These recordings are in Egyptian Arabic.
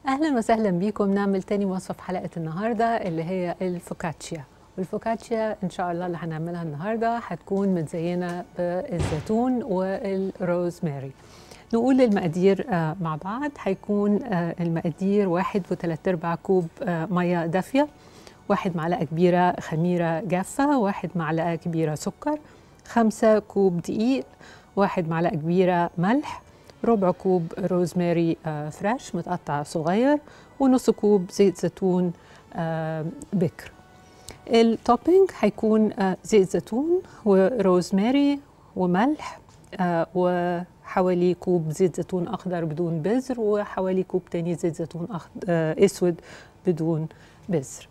اهلا وسهلا بيكم نعمل تاني وصفه في حلقه النهارده اللي هي الفوكاتشيا والفوكاتشيا ان شاء الله اللي هنعملها النهارده هتكون متزينه بالزيتون والروزماري نقول المقادير آه، مع بعض هيكون آه، المقادير واحد وثلاث ارباع كوب آه، ميه دافيه واحد معلقه كبيره خميره جافه واحد معلقه كبيره سكر خمسة كوب دقيق واحد معلقه كبيره ملح ربع كوب روزماري آه، فريش متقطع صغير ونص كوب زيت زيتون آه، بكر التوبينج هيكون آه، زيت زيتون وروزماري وملح آه، وحوالي كوب زيت زيتون اخضر بدون بذر وحوالي كوب تاني زيت زيتون أخضر آه، اسود بدون بذر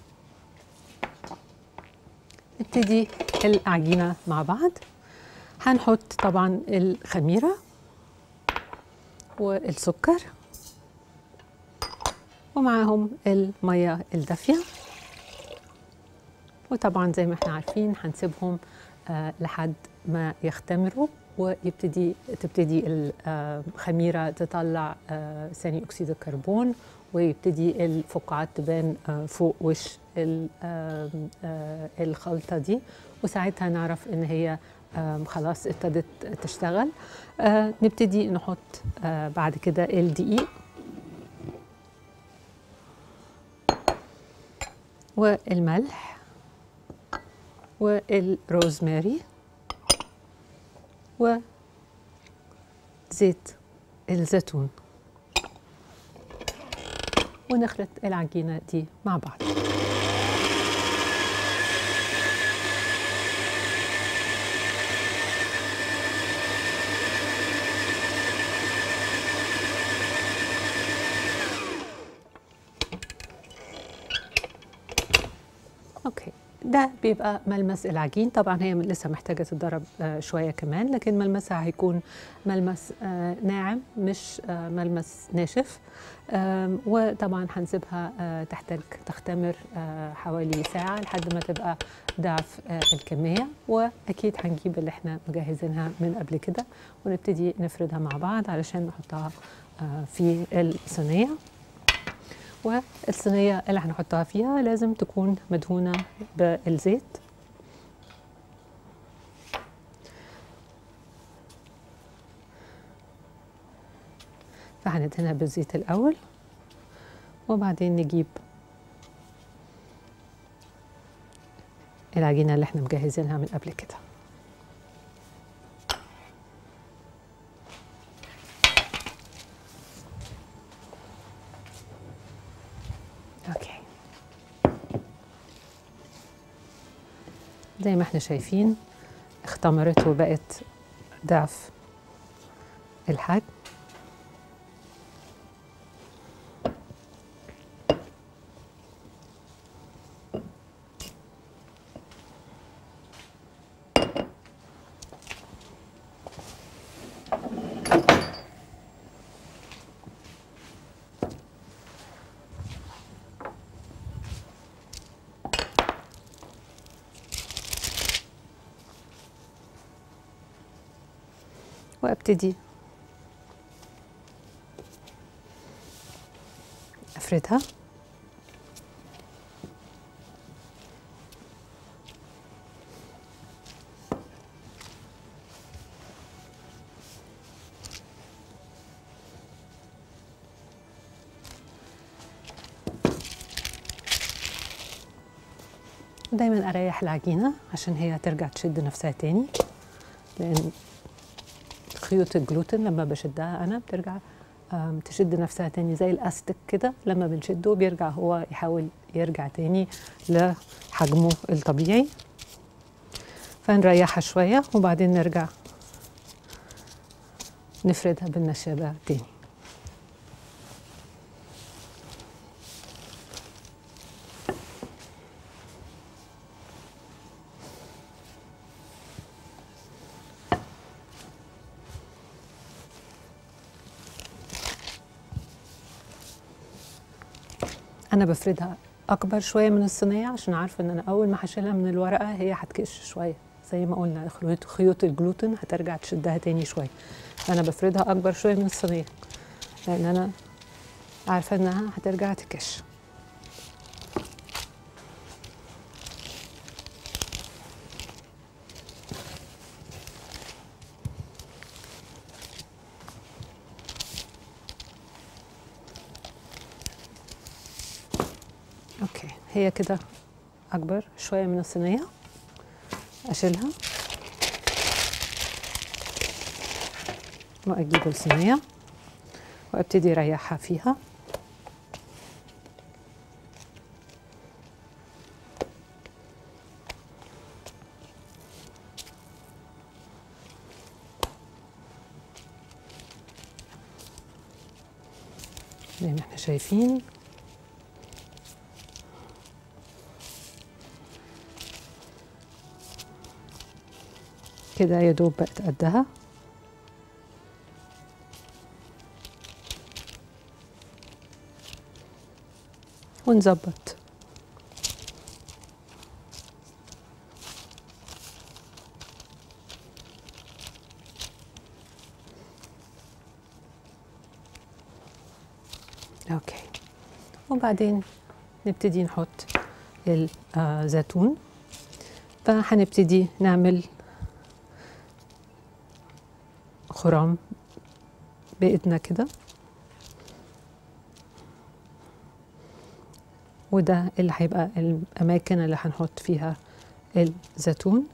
نبتدي العجينه مع بعض هنحط طبعا الخميره والسكر ومعاهم الميه الدافيه وطبعا زي ما احنا عارفين هنسيبهم آه لحد ما يختمروا ويبتدي تبتدي الخميره تطلع آه ثاني اكسيد الكربون ويبتدي الفقاعات تبان آه فوق وش ال- آم، آه الخلطه دي وساعتها نعرف ان هي آم، خلاص ابتدت تشتغل آه نبتدي نحط آه بعد كده الدقيق والملح والروزماري وزيت الزيتون ونخلط العجينة دي مع بعض اوكي ده بيبقى ملمس العجين طبعا هي لسه محتاجه تتضرب آه، شويه كمان لكن ملمسها هيكون ملمس آه، ناعم مش آه، ملمس ناشف آم، وطبعا هنسيبها آه، تحتاج تختمر آه، حوالي ساعه لحد ما تبقى ضعف آه، الكميه واكيد هنجيب اللي احنا مجهزينها من قبل كده ونبتدي نفردها مع بعض علشان نحطها آه، في الصينيه والصينية اللي هنحطها فيها لازم تكون مدهونة بالزيت فهندهنها بالزيت الأول وبعدين نجيب العجينة اللي احنا مجهزينها من قبل كده اوكي زي ما احنا شايفين اختمرت وبقت ضعف الحجم وابتدي افردها دايما اريح العجينه عشان هي ترجع تشد نفسها تاني لان خيوط الجلوتين لما بشدها انا بترجع آم، تشد نفسها تاني زي الاستك كده لما بنشده بيرجع هو يحاول يرجع تاني لحجمه الطبيعي فنريحها شوية وبعدين نرجع نفردها بالنشابة تاني انا بفردها اكبر شويه من الصينيه عشان عارفه ان انا اول ما هشيلها من الورقه هي هتكش شويه زي ما قلنا خيوط خيوط الجلوتين هترجع تشدها تاني شويه فانا بفردها اكبر شويه من الصينيه لان انا عارفة انها هترجع تكش اوكي هي كده اكبر شويه من الصينيه اشيلها واجيب الصينيه وابتدي اريحها فيها زي ما احنا شايفين كده يا دوب بقت قدها ونظبط اوكي وبعدين نبتدي نحط الزيتون فهنبتدي نعمل خرام بإيدنا كده وده اللي هيبقى الأماكن اللي هنحط فيها الزيتون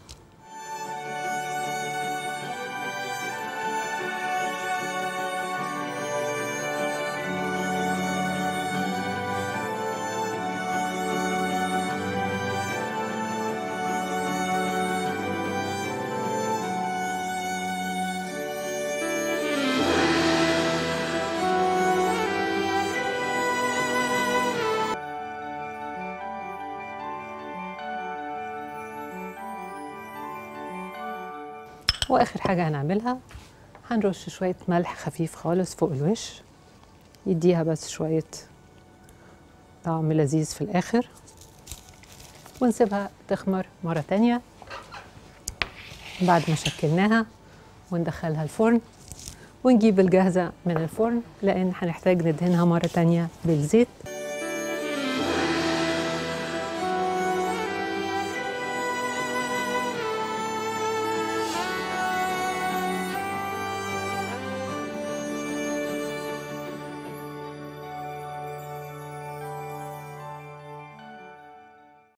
واخر حاجه هنعملها هنرش شويه ملح خفيف خالص فوق الوش يديها بس شويه طعم لذيذ في الاخر ونسيبها تخمر مره تانية بعد ما شكلناها وندخلها الفرن ونجيب الجاهزه من الفرن لان هنحتاج ندهنها مره تانية بالزيت